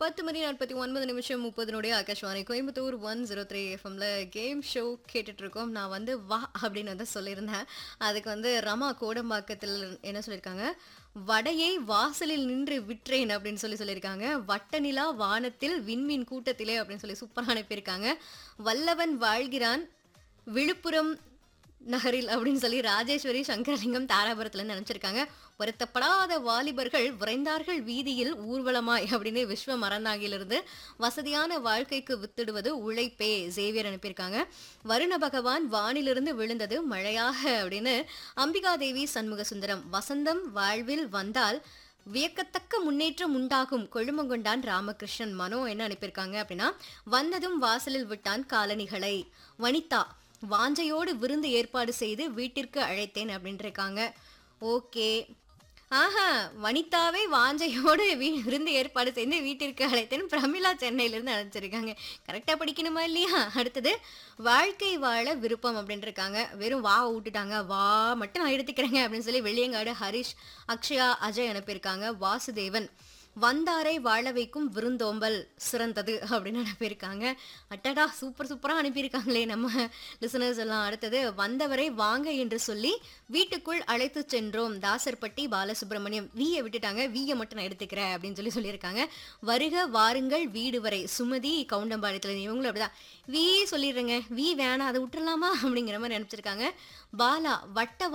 பத்து மணி நாற்பத்தி ஒன்பது நிமிஷம் முப்பதுனுடைய Akashvani Coimbatore one zero three எஃப்எம்ல கேம் ஷோ கேட்டுட்டு இருக்கோம் நான் வந்து வா அப்படின்னு வந்து சொல்லியிருந்தேன் அதுக்கு வந்து ரமா கோடம்பாக்கத்தில் என்ன சொல்லியிருக்காங்க வடையை வாசலில் நின்று விற்றேன் அப்படின்னு சொல்லி சொல்லியிருக்காங்க வட்ட நிலா வானத்தில் விண்மீன் கூட்டத்திலே அப்படின்னு சொல்லி சூப்பராக அனுப்பியிருக்காங்க வல்லவன் வாழ்கிறான் விழுப்புரம் நகரில் அப்படின்னு சொல்லி ராஜேஸ்வரி சங்கரலிங்கம் தாராபுரத்துல நினைச்சிருக்காங்க வருத்தப்படாத வாலிபர்கள் விரைந்தார்கள் வீதியில் ஊர்வலமாய் அப்படின்னு விஸ்வ மறந்தாகிலிருந்து வசதியான வாழ்க்கைக்கு வித்திடுவது உழைப்பே சேவியர் அனுப்பியிருக்காங்க வருண பகவான் வானிலிருந்து விழுந்தது மழையாக அப்படின்னு அம்பிகா தேவி சண்முக சுந்தரம் வசந்தம் வாழ்வில் வந்தால் வியக்கத்தக்க முன்னேற்றம் உண்டாகும் கொழுமங்கொண்டான் ராமகிருஷ்ணன் மனோ என்ன அனுப்பியிருக்காங்க அப்படின்னா வந்ததும் வாசலில் விட்டான் காலணிகளை வனிதா வாஞ்சையோடு விருந்து ஏற்பாடு செய்து வீட்டிற்கு அழைத்தேன் அப்படின்ட்டு இருக்காங்க ஓகே ஆஹா வனிதாவே வாஞ்சையோடு வீ விருந்து ஏற்பாடு செய்து வீட்டிற்கு அழைத்தேன் பிரமிளா சென்னையிலிருந்து அழைச்சிருக்காங்க கரெக்டாக படிக்கணுமா இல்லையா அடுத்தது வாழ்க்கை வாழ விருப்பம் அப்படின்ட்டு இருக்காங்க வெறும் வா விட்டுட்டாங்க வா மட்டும் நான் எடுத்துக்கிறேங்க அப்படின்னு சொல்லி வெளியங்காடு ஹரிஷ் அக்ஷயா அஜய் அனுப்பியிருக்காங்க வாசுதேவன் வந்தாரை வாழ வைக்கும் விருந்தோம்பல் சிறந்தது அப்படின்னு அனுப்பியிருக்காங்க அட்டடா சூப்பர் சூப்பராக அனுப்பியிருக்காங்களே நம்ம லிசனர்ஸ் எல்லாம் அடுத்தது வந்தவரை வாங்க என்று சொல்லி வீட்டுக்குள் அழைத்து சென்றோம் தாசர்பட்டி பாலசுப்ரமணியம் வீயை விட்டுட்டாங்க வீயை மட்டும் நான் எடுத்துக்கிறேன் அப்படின்னு சொல்லி சொல்லியிருக்காங்க வருக வாருங்கள் வீடு வரை சுமதி கவுண்டம்பாளையத்தில் இவங்களும் அப்படிதான் வீ சொல்லிடுறேங்க வீ வேணாம் அதை விட்டுறலாமா அப்படிங்கிற மாதிரி நினச்சிருக்காங்க பாலா வட்ட